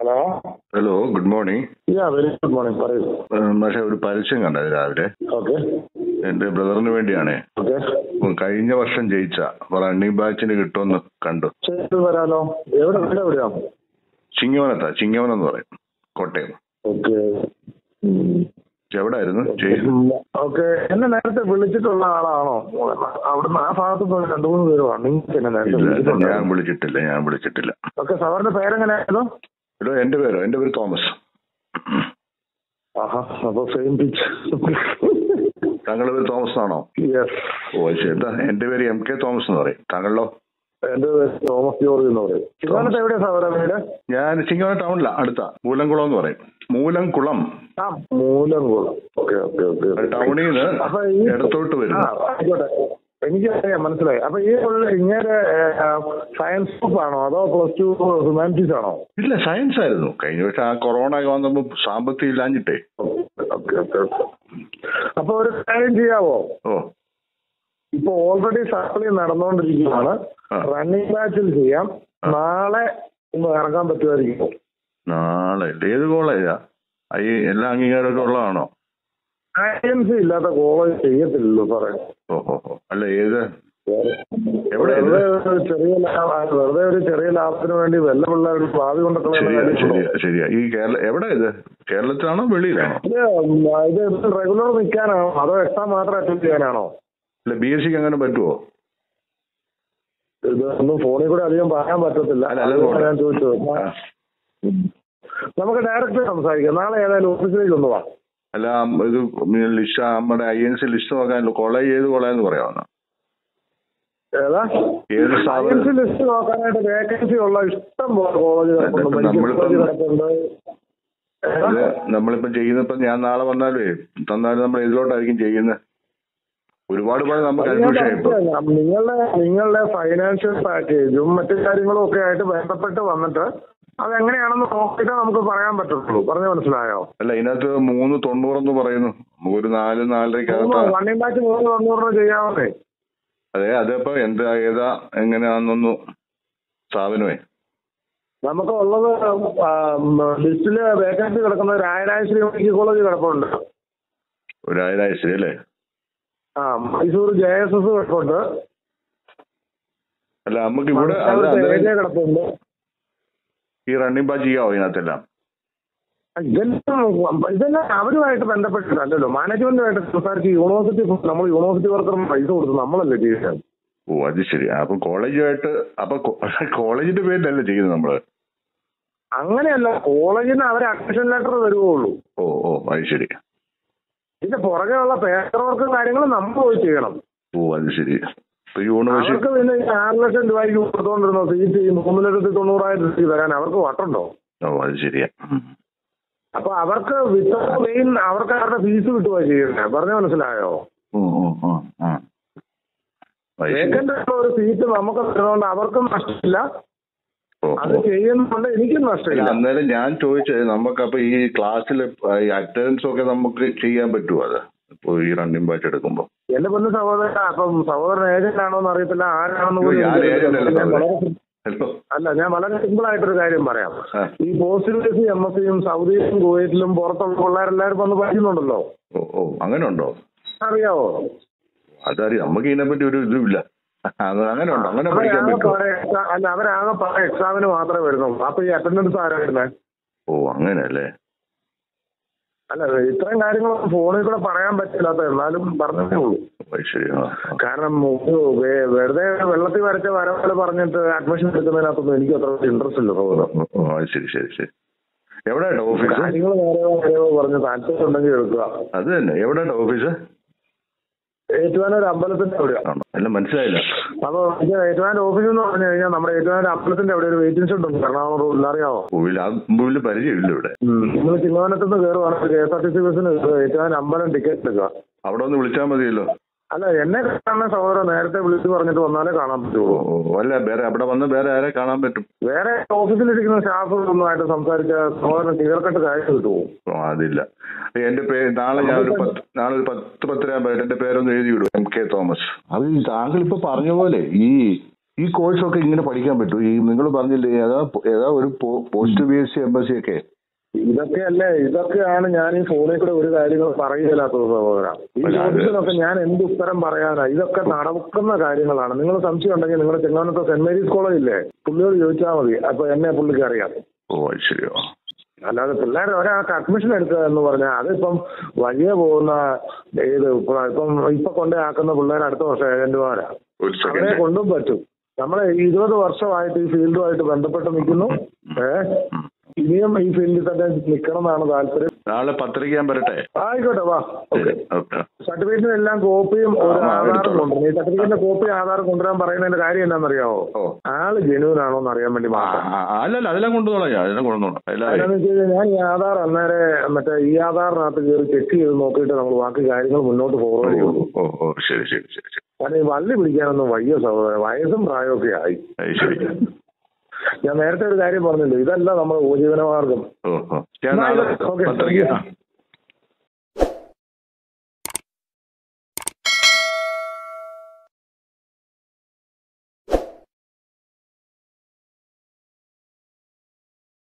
Hello hello good morning yeah very good morning പറയൂ പക്ഷെ ഒരു പരസ്യം കണ്ടത് രാവിലെ ഓക്കെ എന്റെ ബ്രദറിന് വേണ്ടിയാണേ ഓക്കെ ഉം, കഴിഞ്ഞ വർഷം ജയിച്ച റണ്ണിംഗ് ബാച്ചിന് കിട്ടുമെന്ന് കണ്ടു ചെയ്ത് വരാലോ എവിടെ വീട് എവിടെയാ ചിങ്ങവനത്താ ചിങ്ങവനം എന്ന് പറയും കോട്ടയം ഓക്കെ എവിടായിരുന്നു ചെയ്- ഓക്കെ എന്നെ നേരത്തെ വിളിച്ചിട്ടുള്ള ആളാണോ അവിടുന്ന് ആ ഭാഗത്ത് നിന്ന് രണ്ടു മൂന്ന് പേരുമാണ് നിങ്ങൾക്ക് എന്നെ നേരത്തെ ഇല്ല, വിളിച്ചിട്ടുണ്ടോ ഞാൻ വിളിച്ചിട്ടില്ല ഞാൻ വിളിച്ചിട്ടില്ല ഓക്കെ സാറിന്റെ പേരെങ്ങനെയായിരുന്നു എടോ എന്റെ പേരോ എന്റെ പേര് തോമസ് ആഹാ അപ്പൊ സെയിം പിച്ച് താങ്കളുടെ പേര് തോമസ് ആണോ യെസ് ഓ അത് ശരി എന്താ എന്റെ പേര് എം കെ തോമസ് എന്ന് പറയും താങ്കളോ എന്റെ പേര് തോമസ് ജോർജ് എന്ന് പറയും ഇതാനത്തെ എവിടെയാ സാറേ വീട് ഞാൻ ചിങ്ങവനം ടൗണില അടുത്ത മൂലംകുളം എന്ന് പറയും മൂലംകുളം ആ മൂലംകുളം ഓക്കെ ഓക്കെ ഓക്കെ ടൗണിൽ നിന്ന് അപ്പൊ ഈ ഇടത്തോട്ട് ആ, വരുന്നു ആയിക്കോട്ടെ എനിക്കറിയാം മനസ്സിലായി അപ്പൊ ഈ ഉള്ള ഇങ്ങനെ സയൻസ് ഗ്രൂപ്പ് ആണോ അതോ പ്ലസ് ടു ഹ്യൂമാനിറ്റീസ് ആണോ ഇല്ല സയൻസ് ആയിരുന്നു കഴിഞ്ഞ വർഷം ആ കൊറോണ ഒക്കെ വന്നപ്പോ സാമ്പത്തികം ഇല്ലാഞ്ഞിട്ടേ ഓക്കെ ഓക്കെ ഓക്കെ അപ്പൊ ഒരു കാര്യം ചെയ്യാവോ ഓ ഇപ്പൊ ഓൾറെഡി സപ്ലി നടന്നുകൊണ്ടിരിക്കുകയാണ് ആ. റണ്ണിംഗ് ബാച്ചിൽ ചെയ്യാം നാളെ ഒന്ന് ഇറങ്ങാൻ പറ്റുമായിരിക്കും നാളെ ഏത് കോളേജാ ഈ എല്ലാ അംഗീകാരമൊക്കെ ഉള്ളതാണോ സയൻസ് ഇല്ലാത്ത കോളേജ് ചെയ്യത്തില്ലല്ലോ സാറേ ഓ ഓ ഓ അല്ല ഏത് എവിടെ ഇത്? വെറുതെ ഒരു ചെറിയ ലാഭ- വെറുതെ ഒരു ചെറിയ ലാഭത്തിന് വേണ്ടി വല്ല പിള്ളേർ ഭാവി കൊണ്ടൊക്കെ ശരിയാ ശരിയാ ശരിയാ ഈ കേരള എവിടെ ഇത് കേരളത്തിലാണോ വെളിയിലാണോ ഇത് ഉം, ഇത് റെഗുലർ നിൽക്കാനാണോ അതോ എക്സാം മാത്രം അറ്റൻഡ് ചെയ്യാനാണോ അല്ല ബി എസ് സിക്ക് അങ്ങനെ പറ്റുമോ ഇത് ഒന്നും ഫോണിൽ കൂടെ അധികം പറയാൻ പറ്റത്തില്ല അല്ല, അല്ല, അതുകൊണ്ടാണ് ഞാൻ ചോദിച്ചത് ആ. നമുക്ക് ഡയറക്റ്റ് സംസാരിക്കാം നാളെ ഏതായാലും ഓഫീസിലേക്ക് ഒന്ന് വാ അല്ല ഇത് ലിസ്റ്റ് നമ്മുടെ ഐ എൻ സി ലിസ്റ്റ് നോക്കാൻ കോളേജ് ഏത് കോളേജ് എന്ന് പറയാവുന്ന ഏതാ ഏത് സ്ഥാപനം സയൻസ് ലിസ്റ്റ് നോക്കാനായിട്ട് വേക്കൻസി ഉള്ള ഇഷ്ടം പോലെ കോളേജ് കിടപ്പുണ്ട് ഇതിപ്പോ മെഡിക്കൽ നമ്മളിപ്പം- കോളേജ് കിടപ്പുണ്ട് ഏതാ? ഇത് നമ്മളിപ്പോ ചെയ്യുന്നപ്പോ ഞാൻ നാളെ വന്നാലേ തന്നാലും നമ്മൾ ഇതിലോട്ടായിരിക്കും ചെയ്യുന്നത് ഒരുപാട് പേര് നമുക്ക് അത് ഞാൻ അഡ്മിഷൻ ഇപ്പൊ പറഞ്ഞുതരാം. നിങ്ങളുടെ നിങ്ങളുടെ ഫൈനാൻഷ്യൽ പാക്കേജും മറ്റു കാര്യങ്ങളും ഒക്കെ ആയിട്ട് ബന്ധപ്പെട്ട് വന്നിട്ട് അതെങ്ങനെയാണെന്ന് നോക്കിയിട്ട് നമുക്ക് പറയാൻ പറ്റുള്ളൂ പറഞ്ഞു മനസ്സിലായോ അല്ല ഇതിനകത്ത് മൂന്ന് തൊണ്ണൂറെന്ന് പറയുന്നു ഒരു നാല് നാലരക്കകത്ത് വണ്ണിംഗ് ബാച്ച് മൂന്ന് തൊണ്ണൂറിന് ചെയ്യാവുന്നേ അതെ അതിപ്പോ എന്താ ഏതാ എങ്ങനെയാണെന്നൊന്നു സ്ഥാപനമേ നമുക്ക് ഉള്ളത് ലിസ്റ്റില് വേക്കൻസി കിടക്കുന്ന രായരാശ്രീ മെഡിക്കൽ കോളേജ് കിടപ്പുണ്ട് ഒരു ആയിരാഴ്ച അല്ലേ ആ മൈസൂർ ജെ എസ് എസ് കിടപ്പുണ്ട് അല്ല നമുക്ക് ഇവിടെ അത് മലയാളത്ത് അത് AJ കിടപ്പുണ്ട് ഈ റണ്ണിംഗ് ബാച്ച് ചെയ്യാവോ ഇതിനകത്തെല്ലാം ഇതെല്ലാം ഇതെല്ലാം അവരുമായിട്ട് ബന്ധപ്പെട്ടിട്ടല്ലല്ലോ മാനേജ്മെന്റുമായിട്ട് സംസാരിച്ച് യൂണിവേഴ്സിറ്റി നമ്മൾ യൂണിവേഴ്സിറ്റി വർക്കറിന് പൈസ കൊടുത്ത് നമ്മളല്ലേ ചെയ്യുന്നത് ഓ അത് ശരി അപ്പൊ കോളേജുമായിട്ട് അപ്പൊ കോ- കോളേജിന്റെ പേരിലല്ലേ ചെയ്യുന്നത് നമ്മള് അങ്ങനെയല്ല കോളേജിന് അവരെ അഡ്മിഷൻ ലെറ്റർ തരുവുള്ളൂ ഓ ഓ അത് ശരി ഇതിന്റെ പുറകെ ഉള്ള പേപ്പർ വർക്കും കാര്യങ്ങളും നമ്മൾ പോയി ചെയ്യണം ഓ അത് ശരി ഇപ്പൊ യൂണിവേഴ്സിറ്റി അവർക്ക് പിന്നെ ഈ ആറ് ലക്ഷം രൂപയ്ക്ക് കൊടുത്തോണ്ടിരുന്നോ സീറ്റ് ഈ മൂന്ന് ലക്ഷത്തി തൊണ്ണൂറായിരം രൂപ തരാൻ അവർക്ക് വട്ടുണ്ടോ ഓ അത് ശരിയാ ഉം. അപ്പൊ അവർക്ക് വിത്തൗട്ട് മെയിൻ അവർക്ക് അവരുടെ ഫീസ് കിട്ടുക ചെയ്യുന്നത് പറഞ്ഞു മനസ്സിലായോ ഓ ഓ ഓ ആ അത് ശരി വേക്കന്റ് ആയിട്ടുള്ള ഒരു സീറ്റ് നമുക്ക് തരുന്നതുകൊണ്ട് അവർക്കും നഷ്ടമില്ല ഓ അത് ഓ ചെയ്യുന്നുണ്ട് എനിക്കും ഇല്ല, നഷ്ടമില്ല അന്നേരം ഞാൻ ചോദിച്ചത് നമുക്കപ്പൊ ഈ ക്ലാസ്സിൽ ഈ അറ്റൻഡൻസ് ഒക്കെ നമുക്ക് ചെയ്യാൻ പറ്റുമോ അത് ഇപ്പൊ ഈ റണ്ണിംഗ് ബാച്ച് എടുക്കുമ്പോ എന്റെ പൊന്ന് സഹോദരൻ അപ്പം സഹോദരൻ ഏജന്റ് ആണോ എന്ന് അറിയത്തില്ല ആരാണെന്ന് പോലും ഞാൻ എനിക്കറിയത്തില്ല. agent അല്ല ഞാൻ വളരെ സഹോദരൻ. ഹലോ അല്ല ഞാൻ വളരെ സിമ്പിൾ ആയിട്ടൊരു കാര്യം പറയാം ആ. ഈ പോസ്റ്റ് ഗ്രേസി എം എസ് സിയും സൗദിയിലും കുവൈറ്റിലും പുറത്തുള്ള പിള്ളേരെല്ലാവരും വന്ന് പഠിക്കുന്നുണ്ടല്ലോ ഓ ഓ അങ്ങനെ ഉണ്ടോ അറിയാവോ അതറിയാം നമുക്ക് ഇതിനെപ്പറ്റി ഒരു ഇതുമില്ല അത് അങ്ങനെ ഉണ്ടോ അങ്ങനെ പഠിക്കാൻ അവരാകെ പറ്റുമോ പാടെ എക്സാ- അല്ല അവരാകെ പാടെ എക്സാമിന് മാത്രമേ വരുന്നുള്ളൂ അപ്പൊ ഈ അറ്റൻഡൻസ് ആരാ വരുന്നത് ഓ അങ്ങനെ അല്ലേ അല്ല ഇത്രയും കാര്യങ്ങളൊന്നും ഫോണിൽ കൂടെ പറയാൻ പറ്റില്ലാത്ത എന്നാലും പറഞ്ഞതേ ഉള്ളൂ അത് ശരി ആ ആ. കാരണം ഒരു വെ- വെറുതെ വെള്ളത്തിൽ വരച്ച വരവല പറഞ്ഞിട്ട് അഡ്മിഷൻ എടുക്കുന്നതിനകത്തൊന്നും എനിക്ക് അത്ര ഇൻട്രസ്റ്റ് ഇല്ല സഹോദരൻ ഓ, ഓ അത് ശരി ശരി ശരി എവിടെയാട്ടോ ഓഫീസ് കാര്യങ്ങൾ നേരെയോ നേരെയോ പറഞ്ഞ് താല്പര്യം ഉണ്ടെങ്കിൽ എടുക്കുക അത് തന്നെ എവിടെയാട്ടോ ഓഫീസ് ഏറ്റുവാനൊരു അമ്പലത്തിന്റെ അവിടെയാണ് ആണോ അല്ല മനസ്സിലായില്ല അപ്പൊ ഇത് ഏറ്റുവാന്റെ ഓഫീസ് എന്ന് പറഞ്ഞു കഴിഞ്ഞാൽ നമ്മുടെ ഏറ്റുവാന്റെ അമ്പലത്തിന്റെ അവിടെ ഒരു വെയിറ്റിംഗ് ഷെഡ് ഉണ്ട് എറണാകുളം റോഡിൽ അറിയാമോ പൂവിൽ ആ പൂവിൽ പരിചയമില്ല ഇവിടെ നിങ്ങൾ ചിങ്ങവനത്ത് നിന്ന് കയറുവാണെങ്കിൽ K S R T C ബസ്സിന് ഏറ്റുവാൻ അമ്പലം ടിക്കറ്റ് എടുക്കുക അവിടെ ഒന്ന് വിളിച്ചാൽ മതിയല്ലോ അല്ല എന്നെ കാണുന്ന സഹോദരൻ നേരത്തെ വിളിച്ചു പറഞ്ഞിട്ട് വന്നാലേ കാണാൻ ഓ പറ്റുള്ളൂ ഓ, അല്ല വേറെ അവിടെ വന്ന് വേറെ ആരെ കാണാൻ പറ്റും വേറെ ഓഫീസിലിരിക്കുന്ന സ്റ്റാഫുകളൊന്നുമായിട്ട് സംസാരിച്ച സഹോദരൻ ക്ലിയർ കട്ട് കാര്യം കിട്ടുമോ ഓ അതില്ല എന്റെ പേര് നാളെ ഞാൻ ഒരു പത്ത് നാളെ ഒരു പത്ത് പത്തരാകുമ്പോൾ എന്റെ പേരൊന്ന് എഴുതി വിടും എം കെ തോമസ് അത് ഈ താങ്കൾ ഇപ്പൊ പറഞ്ഞ പോലെ ഈ ഈ കോഴ്സൊക്കെ ഇങ്ങനെ പഠിക്കാൻ പറ്റും ഈ നിങ്ങൾ പറഞ്ഞില്ലേ ഏതാ ഏതാ ഒരു post B S C M S C ഒക്കെ ഇതൊക്കെയല്ലേ ഇതൊക്കെയാണ് ഞാൻ ഈ ഫോണിൽ കൂടെ ഒരു കാര്യങ്ങൾ പറയുകയില്ലാത്തത് സഹോദര ഈ അല്ല, അത് ചോദ്യത്തിനൊക്കെ ഞാൻ എന്ത് ഉത്തരം പറയാനാ ഇതൊക്കെ നടക്കുന്ന കാര്യങ്ങളാണ് നിങ്ങൾ സംശയം ഉണ്ടെങ്കിൽ നിങ്ങൾ ചെങ്ങാനത്തെ സെന്റ് മേരീസ് കോളേജ് ഇല്ലേ പുള്ളിയോട് ചോദിച്ചാൽ മതി അപ്പൊ എന്നെ പുള്ളിക്ക് അറിയാം ഓ അത് ശരിയോ അല്ലാതെ പിള്ളേർ ഒരാൾക്ക് അഡ്മിഷൻ എടുക്കുക എന്ന് പറഞ്ഞാൽ അതിപ്പം വലിയ പോകുന്ന ഏത് ഇപ്പൊ ഇപ്പം ഇപ്പൊ കൊണ്ടേ പിള്ളേർ അടുത്ത വർഷം ഏജന്റുമാരാ ഒരു അവരെ സെക്കൻഡ് കൊണ്ടും പറ്റും നമ്മളെ ഇരുപത് വർഷമായിട്ട് ഈ ഫീൽഡുമായിട്ട് ബന്ധപ്പെട്ട് നിൽക്കുന്നു ഏഹ് ഇനിയും ഈ ഫീൽഡിൽ തന്നെ നിൽക്കണം എന്നാണ് താല്പര്യം നാളെ പത്രിക വരട്ടെ ആയിക്കോട്ടെ വാ ഓക്കെ ഓക്കെ സർട്ടിഫിക്കറ്റിന് എല്ലാം കോപ്പിയും ഒരു ആ, ആധാറും എടുത്തോളൂ. കൊണ്ടുവരും ഈ സർട്ടിഫിക്കറ്റിന്റെ കോപ്പി ആധാറും കൊണ്ടുവരാൻ പറയുന്നതിന്റെ കാര്യം എന്താണെന്നറിയാവോ ഓ. ആള് ജെന്യൂൻ ആണോ എന്ന് അറിയാൻ വേണ്ടി ആ, മാത്രം ആ, ആ, അല്ലല്ല അതെല്ലാം കൊണ്ടുപോകാം ഞാൻ അതെല്ലാം കൊണ്ടുപോകണം എല്ലാം അതെന്താന്ന് വെച്ച് കഴിഞ്ഞാൽ ഞാൻ ഈ ആധാർ അന്നേരെ മറ്റേ ഈ ആധാറിനകത്ത് കയറി ചെക്ക് ചെയ്ത് നോക്കിയിട്ട് നമ്മൾ ബാക്കി കാര്യങ്ങൾ മുന്നോട്ട് ഓ ഫോർവേഡ് ചെയ്യുള്ളൂ ഓ ഓ ശരി ശരി ശരി ശരി കാരണം ഈ വള്ളി പിടിക്കാനൊന്നും വയ്യ സഹോദരൻ വയസ്സും പ്രായമൊക്കെ ആയി അത് ശരി ഞാൻ നേരത്തെ ഒരു കാര്യം പറഞ്ഞില്ലേ ഇതല്ല നമ്മുടെ ഉപജീവന മാർഗം ഓ ഓ ഞാൻ നാളെ ഓക്കെ പത്രിക